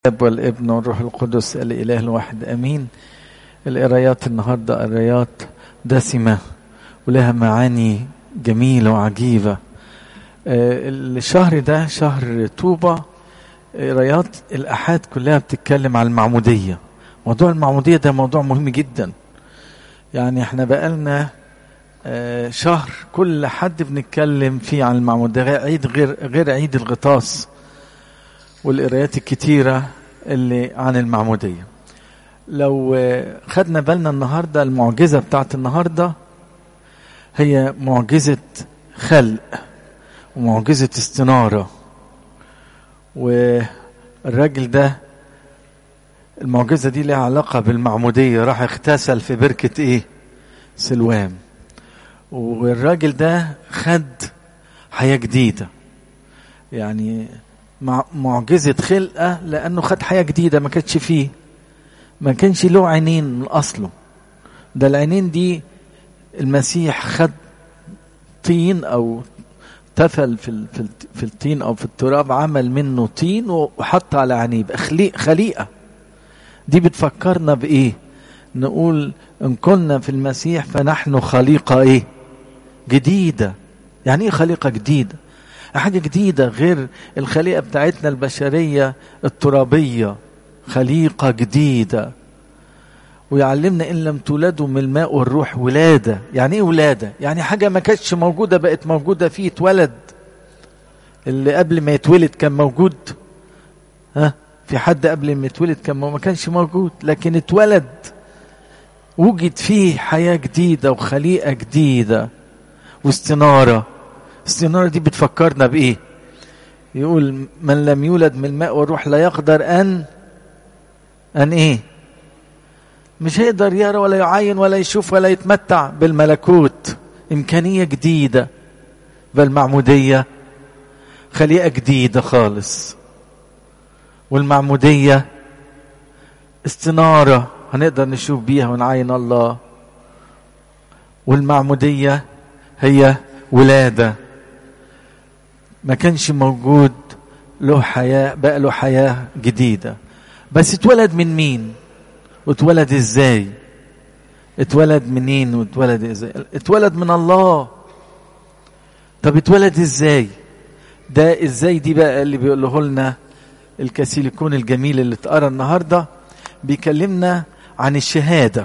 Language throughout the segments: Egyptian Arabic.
الاب والابن والروح القدس الاله الواحد امين القرايات النهارده قرايات دسمه ولها معاني جميله وعجيبه آه، الشهر ده شهر طوبه قرايات الاحاد كلها بتتكلم عن المعموديه موضوع المعموديه ده موضوع مهم جدا يعني احنا بقالنا آه، شهر كل حد بنتكلم فيه عن المعموديه غير عيد غير غير عيد الغطاس والقرايات الكتيرة اللي عن المعمودية لو خدنا بالنا النهاردة المعجزة بتاعت النهاردة هي معجزة خلق ومعجزة استنارة والراجل ده المعجزة دي لها علاقة بالمعمودية راح اغتسل في بركة ايه سلوام والراجل ده خد حياة جديدة يعني مع معجزة خلقة لأنه خد حياة جديدة ما كانتش فيه ما كانش له عينين من أصله ده العينين دي المسيح خد طين أو تفل في في في الطين أو في التراب عمل منه طين وحط على عينيه خليق خليقة دي بتفكرنا بإيه؟ نقول إن كنا في المسيح فنحن خليقة إيه؟ جديدة يعني إيه خليقة جديدة؟ حاجة جديدة غير الخليقة بتاعتنا البشرية الترابية خليقة جديدة ويعلمنا إن لم تولدوا من الماء والروح ولادة يعني إيه ولادة؟ يعني حاجة ما كانتش موجودة بقت موجودة فيه اتولد اللي قبل ما يتولد كان موجود ها في حد قبل ما يتولد كان ما كانش موجود لكن اتولد وجد فيه حياة جديدة وخليقة جديدة واستنارة الاستنارة دي بتفكرنا بإيه يقول من لم يولد من الماء والروح لا يقدر أن أن إيه مش هيقدر يرى ولا يعاين ولا يشوف ولا يتمتع بالملكوت إمكانية جديدة بالمعمودية خليقة جديدة خالص والمعمودية استنارة هنقدر نشوف بيها ونعاين الله والمعمودية هي ولادة ما كانش موجود له حياة بقى له حياة جديدة بس اتولد من مين واتولد ازاي اتولد منين واتولد ازاي اتولد من الله طب اتولد ازاي ده ازاي دي بقى اللي بيقوله لنا الكاسيليكون الجميل اللي اتقرا النهارده بيكلمنا عن الشهاده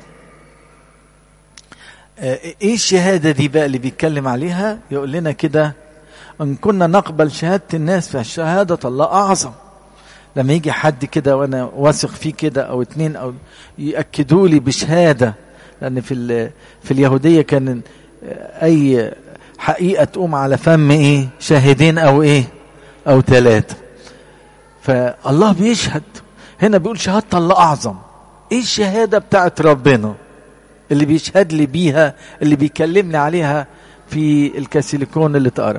ايه الشهاده دي بقى اللي بيتكلم عليها يقول لنا كده ان كنا نقبل شهاده الناس فشهاده الله اعظم لما يجي حد كده وانا واثق فيه كده او اتنين او ياكدوا لي بشهاده لان في في اليهوديه كان اي حقيقه تقوم على فم ايه شاهدين او ايه او ثلاثه فالله بيشهد هنا بيقول شهاده الله اعظم ايه الشهاده بتاعت ربنا اللي بيشهد لي بيها اللي بيكلمني عليها في الكاسيليكون اللي تقرا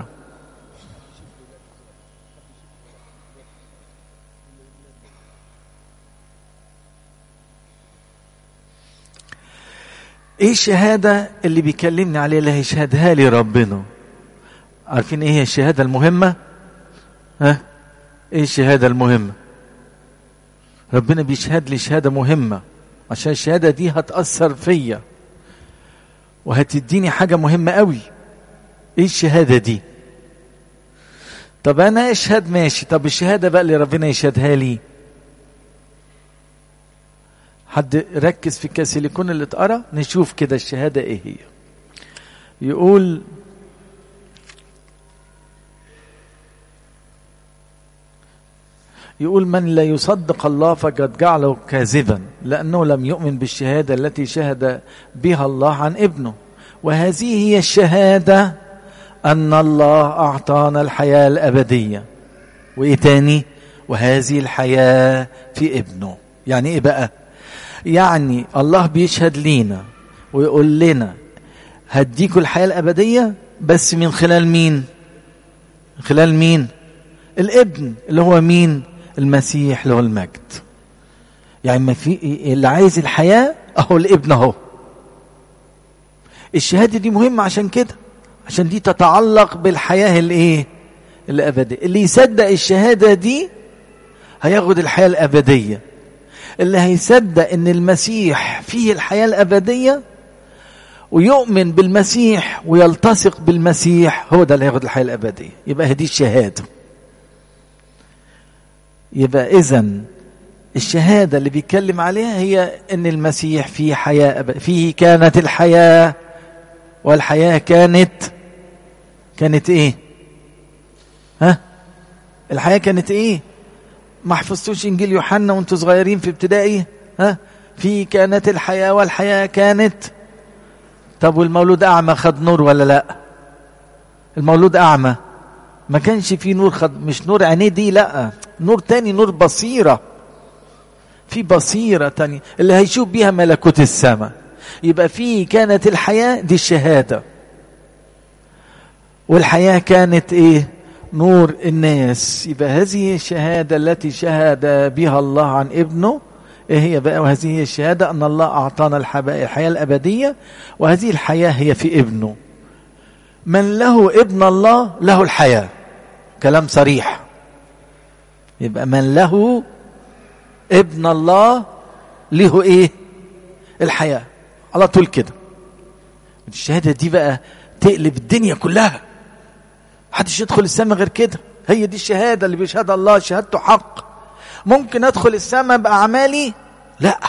ايه الشهادة اللي بيكلمني عليها اللي هيشهدها لي ربنا عارفين ايه هي الشهادة المهمة ها ايه الشهادة المهمة ربنا بيشهد لي شهادة مهمة عشان الشهادة دي هتأثر فيا وهتديني حاجة مهمة قوي ايه الشهادة دي طب انا اشهد ماشي طب الشهادة بقى اللي ربنا يشهدها لي حد ركز في الكاسيليكون اللي اتقرا نشوف كده الشهادة ايه هي يقول يقول من لا يصدق الله فقد جعله كاذبا لأنه لم يؤمن بالشهادة التي شهد بها الله عن ابنه وهذه هي الشهادة أن الله أعطانا الحياة الأبدية وإيه تاني وهذه الحياة في ابنه يعني إيه بقى يعني الله بيشهد لينا ويقول لنا هديكوا الحياة الأبدية بس من خلال مين خلال مين الابن اللي هو مين المسيح له المجد يعني ما في اللي عايز الحياة اهو الابن اهو الشهادة دي مهمة عشان كده عشان دي تتعلق بالحياة الايه الأبدية اللي يصدق الشهادة دي هياخد الحياة الأبدية اللي هيصدق ان المسيح فيه الحياة الأبدية ويؤمن بالمسيح ويلتصق بالمسيح هو ده اللي هياخد الحياة الأبدية يبقى هدي الشهادة يبقى إذا الشهادة اللي بيتكلم عليها هي ان المسيح فيه حياة أبدية فيه كانت الحياة والحياة كانت كانت ايه ها الحياة كانت ايه ما حفظتوش انجيل يوحنا وانتوا صغيرين في ابتدائي ها في كانت الحياة والحياة كانت طب والمولود اعمى خد نور ولا لا المولود اعمى ما كانش فيه نور خد مش نور عينيه دي لا نور تاني نور بصيرة في بصيرة تانية اللي هيشوف بيها ملكوت السماء يبقى في كانت الحياة دي الشهادة والحياة كانت ايه نور الناس يبقى هذه الشهادة التي شهد بها الله عن ابنه ايه هي بقى وهذه هي الشهادة ان الله اعطانا الحياة الابدية وهذه الحياة هي في ابنه من له ابن الله له الحياة كلام صريح يبقى من له ابن الله له ايه الحياة على طول كده الشهادة دي بقى تقلب الدنيا كلها محدش يدخل السماء غير كده هي دي الشهادة اللي بيشهد الله شهادته حق ممكن ادخل السماء بأعمالي لا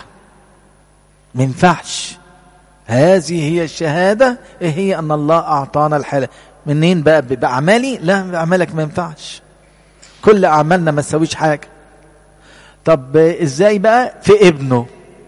ما ينفعش هذه هي الشهادة ايه هي ان الله اعطانا الحياة منين بقى بأعمالي لا بأعمالك ما ينفعش كل أعمالنا ما تسويش حاجة طب ازاي بقى في ابنه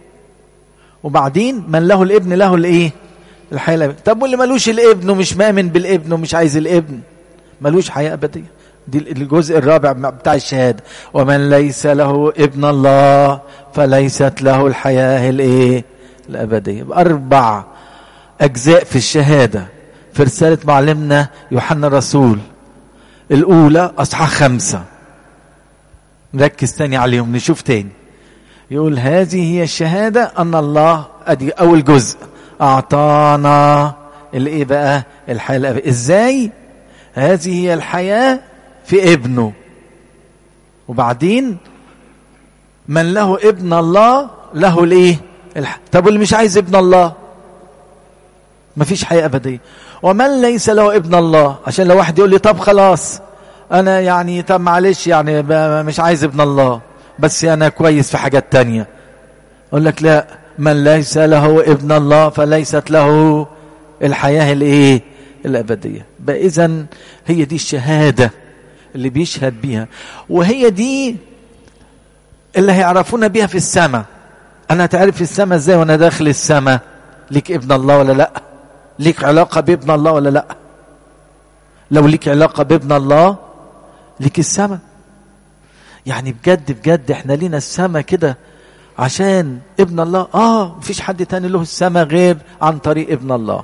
وبعدين من له الابن له الايه الحياة طب واللي ملوش الابن ومش مامن بالابن ومش عايز الابن ملوش حياة أبدية دي الجزء الرابع بتاع الشهادة ومن ليس له ابن الله فليست له الحياة الايه الأبدية أربع أجزاء في الشهادة في رسالة معلمنا يوحنا الرسول الأولى أصحاح خمسة نركز تاني عليهم نشوف تاني يقول هذه هي الشهادة أن الله أدي أول جزء أعطانا الإيه بقى الحياة الأبدية إزاي هذه هي الحياة في ابنه وبعدين من له ابن الله له الايه الح... طب واللي مش عايز ابن الله مفيش حياة أبدية ومن ليس له ابن الله عشان لو واحد يقول لي طب خلاص أنا يعني طب معلش يعني مش عايز ابن الله بس أنا كويس في حاجات تانية أقول لك لا من ليس له ابن الله فليست له الحياة الايه الأبدية إذا هي دي الشهادة اللي بيشهد بيها وهي دي اللي هيعرفونا بيها في السماء أنا تعرف في السماء إزاي وأنا داخل السماء ليك ابن الله ولا لأ ليك علاقة بابن الله ولا لأ لو ليك علاقة بابن الله ليك السماء يعني بجد بجد احنا لينا السماء كده عشان ابن الله اه مفيش حد تاني له السماء غير عن طريق ابن الله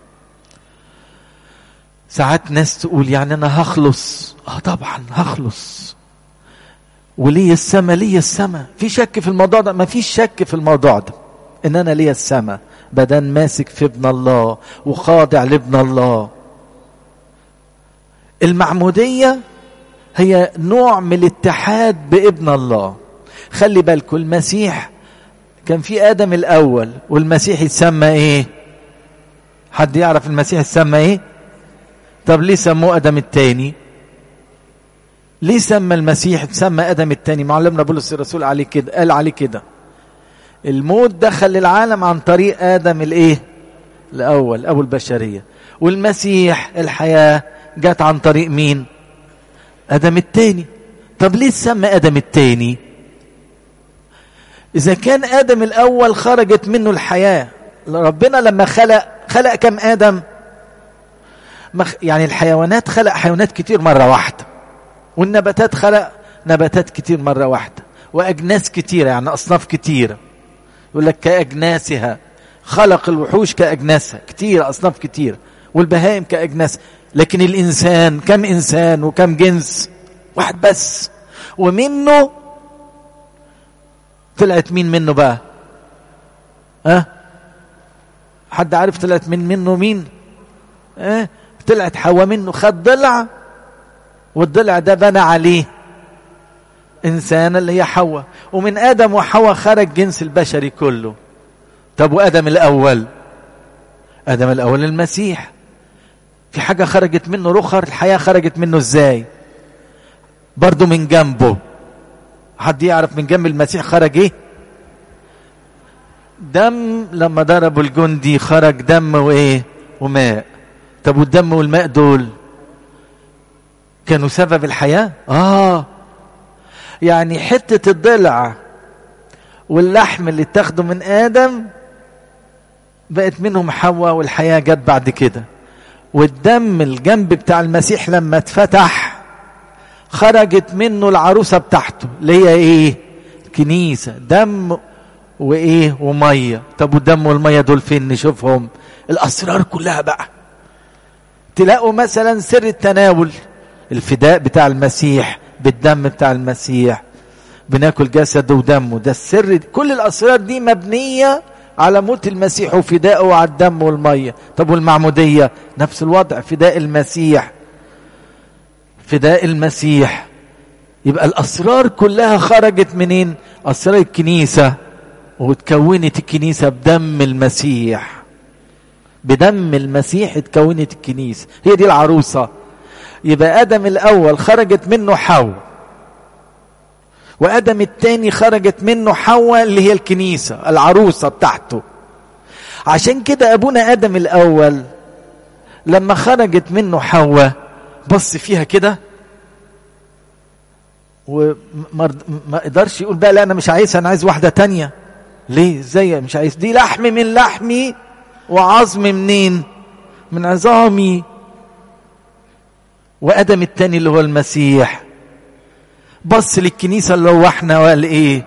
ساعات ناس تقول يعني انا هخلص اه طبعا هخلص وليه السماء ليه السماء في شك في الموضوع ده ما فيش شك في الموضوع ده ان انا ليه السماء بدل ماسك في ابن الله وخاضع لابن الله المعمودية هي نوع من الاتحاد بابن الله خلي بالكم المسيح كان في آدم الأول والمسيح يتسمى إيه حد يعرف المسيح يتسمى إيه طب ليه سموه ادم الثاني ليه سمى المسيح تسمى ادم الثاني معلمنا بولس الرسول عليه كده قال عليه كده الموت دخل العالم عن طريق ادم الايه الاول ابو البشريه والمسيح الحياه جت عن طريق مين ادم الثاني طب ليه سمى ادم الثاني اذا كان ادم الاول خرجت منه الحياه ربنا لما خلق خلق كم ادم مخ يعني الحيوانات خلق حيوانات كتير مرة واحدة والنباتات خلق نباتات كتير مرة واحدة وأجناس كتيرة يعني أصناف كتيرة يقول لك كأجناسها خلق الوحوش كأجناسها كتير أصناف كتير والبهائم كأجناس لكن الإنسان كم إنسان وكم جنس واحد بس ومنه طلعت مين منه بقى ها أه؟ حد عارف طلعت من منه مين اه طلعت حواء منه خد ضلع والضلع ده بنى عليه إنسانة اللي هي حواء ومن آدم وحواء خرج جنس البشري كله طب وآدم الأول آدم الأول المسيح في حاجة خرجت منه رخر الحياة خرجت منه ازاي برضو من جنبه حد يعرف من جنب المسيح خرج ايه دم لما ضربوا الجندي خرج دم وايه وماء طب والدم والماء دول كانوا سبب الحياة اه يعني حتة الضلع واللحم اللي اتاخده من آدم بقت منهم حواء والحياة جت بعد كده والدم الجنب بتاع المسيح لما اتفتح خرجت منه العروسة بتاعته اللي هي ايه كنيسة دم وايه ومية طب والدم والمية دول فين نشوفهم الاسرار كلها بقى تلاقوا مثلا سر التناول الفداء بتاع المسيح بالدم بتاع المسيح بناكل جسده ودمه ده السر كل الاسرار دي مبنيه على موت المسيح وفدائه على الدم والميه طب والمعموديه نفس الوضع فداء المسيح فداء المسيح يبقى الاسرار كلها خرجت منين اسرار الكنيسه وتكونت الكنيسه بدم المسيح بدم المسيح اتكونت الكنيسه هي دي العروسه يبقى ادم الاول خرجت منه حواء وادم الثاني خرجت منه حواء اللي هي الكنيسه العروسه بتاعته عشان كده ابونا ادم الاول لما خرجت منه حواء بص فيها كده وما ما قدرش يقول بقى لا انا مش عايزها انا عايز واحده تانية ليه ازاي مش عايز دي لحم من لحمي وعظم منين من عظامي وادم التاني اللي هو المسيح بص للكنيسه اللي هو احنا وقال ايه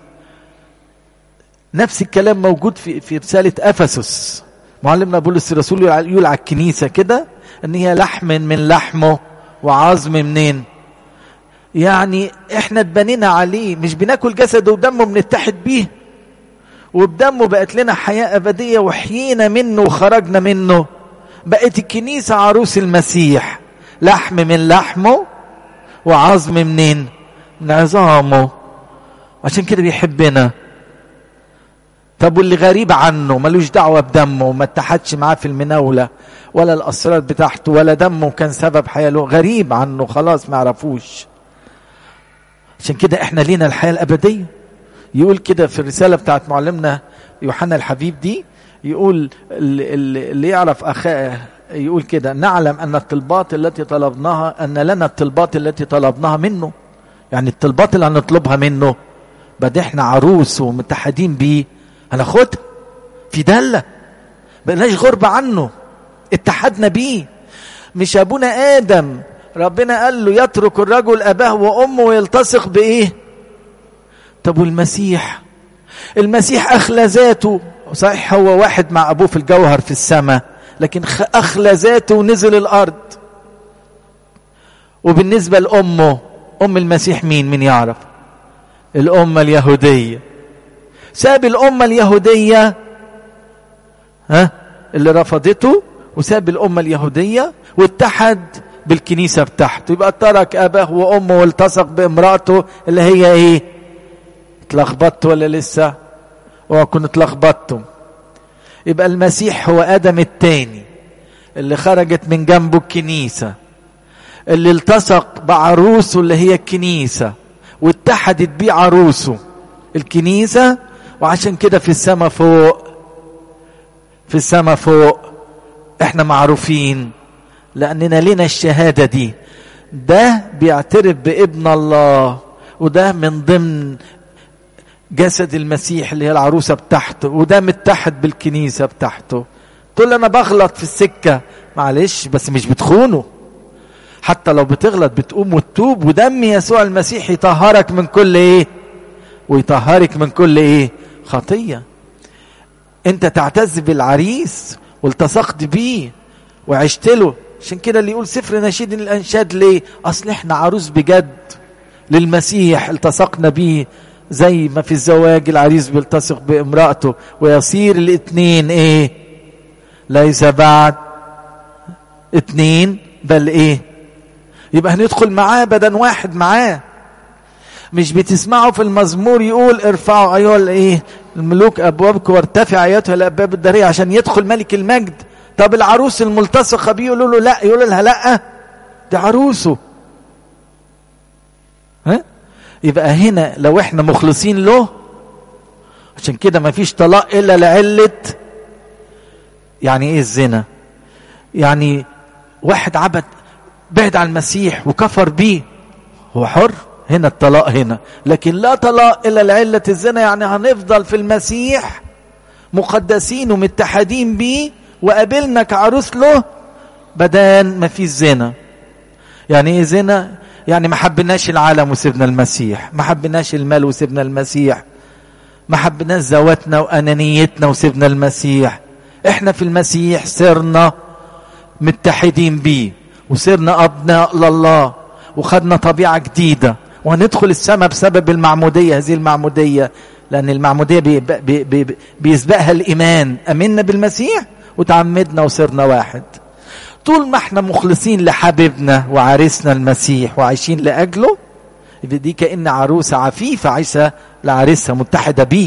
نفس الكلام موجود في في رساله افسس معلمنا بولس الرسول يقول على الكنيسه كده ان هي لحم من لحمه وعظم منين يعني احنا اتبنينا عليه مش بناكل جسده ودمه بنتحد بيه وبدمه بقت لنا حياه ابديه وحيينا منه وخرجنا منه بقت الكنيسه عروس المسيح لحم من لحمه وعظم منين من عظامه عشان كده بيحبنا طب واللي غريب عنه ملوش دعوه بدمه وما اتحدش معاه في المناوله ولا الاسرار بتاعته ولا دمه كان سبب حياه له غريب عنه خلاص ما يعرفوش عشان كده احنا لينا الحياه الابديه يقول كده في الرساله بتاعت معلمنا يوحنا الحبيب دي يقول اللي, اللي يعرف اخاه يقول كده نعلم ان الطلبات التي طلبناها ان لنا الطلبات التي طلبناها منه يعني الطلبات اللي هنطلبها منه بعد احنا عروس ومتحدين بيه هناخدها في دله بقناش غربة عنه اتحدنا بيه مش ابونا ادم ربنا قال له يترك الرجل اباه وامه ويلتصق بايه طب والمسيح المسيح اخلى ذاته صحيح هو واحد مع ابوه في الجوهر في السماء لكن اخلى ذاته ونزل الارض وبالنسبه لامه ام المسيح مين من يعرف الامه اليهوديه ساب الامه اليهوديه ها اللي رفضته وساب الامه اليهوديه واتحد بالكنيسه بتاعته يبقى ترك اباه وامه والتصق بامراته اللي هي ايه اتلخبطت ولا لسه وكنت اتلخبطتم يبقى المسيح هو ادم الثاني اللي خرجت من جنبه الكنيسه اللي التصق بعروسه اللي هي الكنيسه واتحدت بيه عروسه الكنيسه وعشان كده في السماء فوق في السماء فوق احنا معروفين لاننا لنا الشهاده دي ده بيعترف بابن الله وده من ضمن جسد المسيح اللي هي العروسه بتاعته وده متحد بالكنيسه بتاعته تقول انا بغلط في السكه معلش بس مش بتخونه حتى لو بتغلط بتقوم وتتوب ودم يسوع المسيح يطهرك من كل ايه ويطهرك من كل ايه خطيه انت تعتز بالعريس والتصقت بيه وعشت له عشان كده اللي يقول سفر نشيد الانشاد ليه اصل احنا عروس بجد للمسيح التصقنا بيه زي ما في الزواج العريس بيلتصق بامرأته ويصير الاثنين ايه ليس بعد اتنين بل ايه يبقى هندخل معاه بدن واحد معاه مش بتسمعوا في المزمور يقول ارفعوا ايها الايه الملوك ابوابكم وارتفع ايتها الابواب الداريه عشان يدخل ملك المجد طب العروس الملتصقه بيه يقولوا له لا يقول لها لا دي عروسه ها يبقى هنا لو احنا مخلصين له عشان كده ما فيش طلاق الا لعله يعني ايه الزنا يعني واحد عبد بعد عن المسيح وكفر بيه هو حر هنا الطلاق هنا لكن لا طلاق الا لعله الزنا يعني هنفضل في المسيح مقدسين ومتحدين بيه وقابلنا كعروس له بدان ما فيش زنا يعني ايه زنا يعني ما حبناش العالم وسيبنا المسيح ما حبناش المال وسيبنا المسيح ما حبناش ذواتنا وانانيتنا وسيبنا المسيح احنا في المسيح صرنا متحدين بيه وصرنا ابناء لله وخدنا طبيعه جديده وهندخل السماء بسبب المعموديه هذه المعموديه لان المعموديه بي بي بي بيسبقها الايمان امنا بالمسيح وتعمدنا وصرنا واحد طول ما احنا مخلصين لحبيبنا وعريسنا المسيح وعايشين لاجله دي كان عروسه عفيفه عايشه لعريسها متحده بيه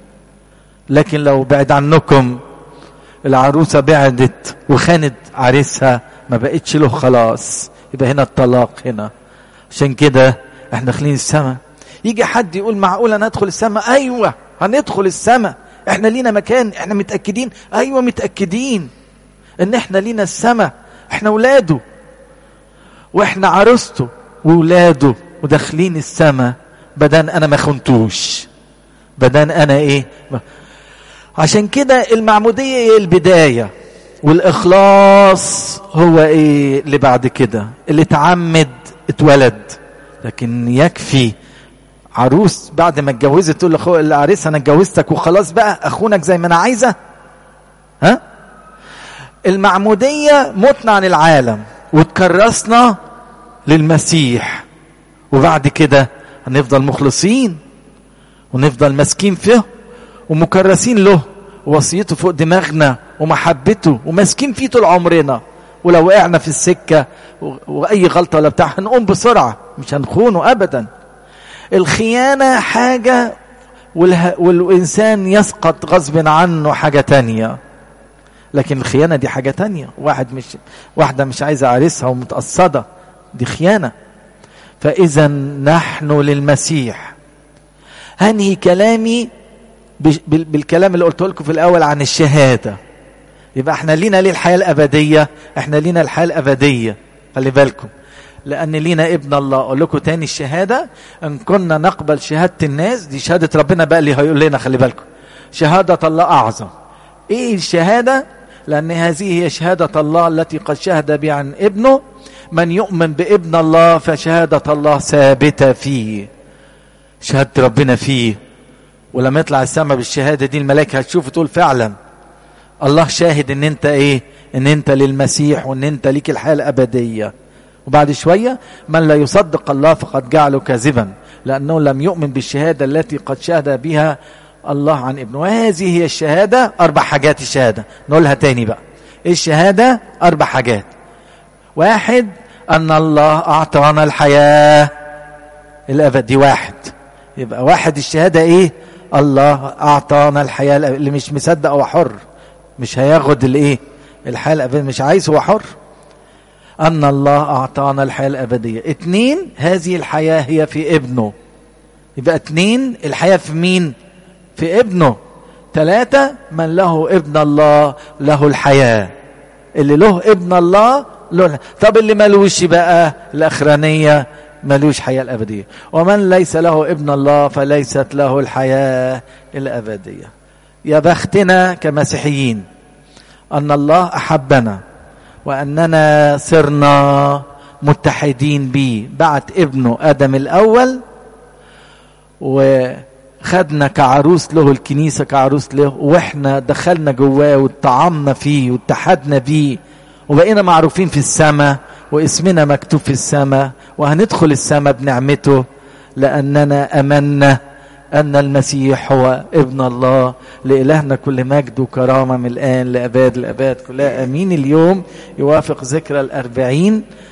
لكن لو بعد عنكم العروسه بعدت وخانت عريسها ما بقتش له خلاص يبقى هنا الطلاق هنا عشان كده احنا داخلين السماء يجي حد يقول معقول انا ادخل السماء ايوه هندخل السماء احنا لينا مكان احنا متاكدين ايوه متاكدين ان احنا لينا السماء احنا ولاده واحنا عروسته وولاده وداخلين السماء بدان انا ما خنتوش بدان انا ايه عشان كده المعموديه هي البدايه والاخلاص هو ايه اللي بعد كده اللي اتعمد اتولد لكن يكفي عروس بعد ما اتجوزت تقول لاخو العريس انا اتجوزتك وخلاص بقى اخونك زي ما انا عايزه ها المعموديه متنا عن العالم وتكرسنا للمسيح وبعد كده هنفضل مخلصين ونفضل ماسكين فيه ومكرسين له ووصيته فوق دماغنا ومحبته وماسكين فيه طول عمرنا ولو وقعنا في السكه واي غلطه ولا بتاع هنقوم بسرعه مش هنخونه ابدا الخيانه حاجه والها والانسان يسقط غصب عنه حاجه تانية لكن الخيانه دي حاجه تانية واحد مش واحده مش عايزه عريسها ومتقصده دي خيانه فاذا نحن للمسيح هنهي كلامي بالكلام اللي قلته لكم في الاول عن الشهاده يبقى احنا لينا ليه الحياه الابديه احنا لينا الحياه الابديه خلي بالكم لان لينا ابن الله اقول لكم تاني الشهاده ان كنا نقبل شهاده الناس دي شهاده ربنا بقى اللي هيقول لنا خلي بالكم شهاده الله اعظم ايه الشهاده لان هذه هي شهاده الله التي قد شهد بها عن ابنه من يؤمن بابن الله فشهاده الله ثابته فيه شهاده ربنا فيه ولما يطلع السماء بالشهاده دي الملائكه هتشوف تقول فعلا الله شاهد ان انت ايه ان انت للمسيح وان انت ليك الحياه الابديه وبعد شويه من لا يصدق الله فقد جعله كاذبا لانه لم يؤمن بالشهاده التي قد شهد بها الله عن ابنه وهذه هي الشهاده اربع حاجات الشهاده نقولها تاني بقى ايه الشهاده اربع حاجات واحد ان الله اعطانا الحياه الابد دي واحد يبقى واحد الشهاده ايه الله اعطانا الحياه اللي مش مصدق هو حر مش هياخد الايه الحياه الابديه مش عايز هو حر ان الله اعطانا الحياه الابديه اتنين هذه الحياه هي في ابنه يبقى اتنين الحياه في مين في ابنه ثلاثة من له ابن الله له الحياة اللي له ابن الله له طب اللي ملوش بقى الأخرانية ملوش حياة الأبدية ومن ليس له ابن الله فليست له الحياة الأبدية يا بختنا كمسيحيين أن الله أحبنا وأننا صرنا متحدين به بعت ابنه آدم الأول وخدنا كعروس له الكنيسة كعروس له وإحنا دخلنا جواه واتطعمنا فيه واتحدنا بيه وبقينا معروفين في السماء واسمنا مكتوب في السماء وهندخل السماء بنعمته لأننا أمنا أن المسيح هو ابن الله لإلهنا كل مجد وكرامة من الآن لأباد الأباد كلها أمين اليوم يوافق ذكرى الأربعين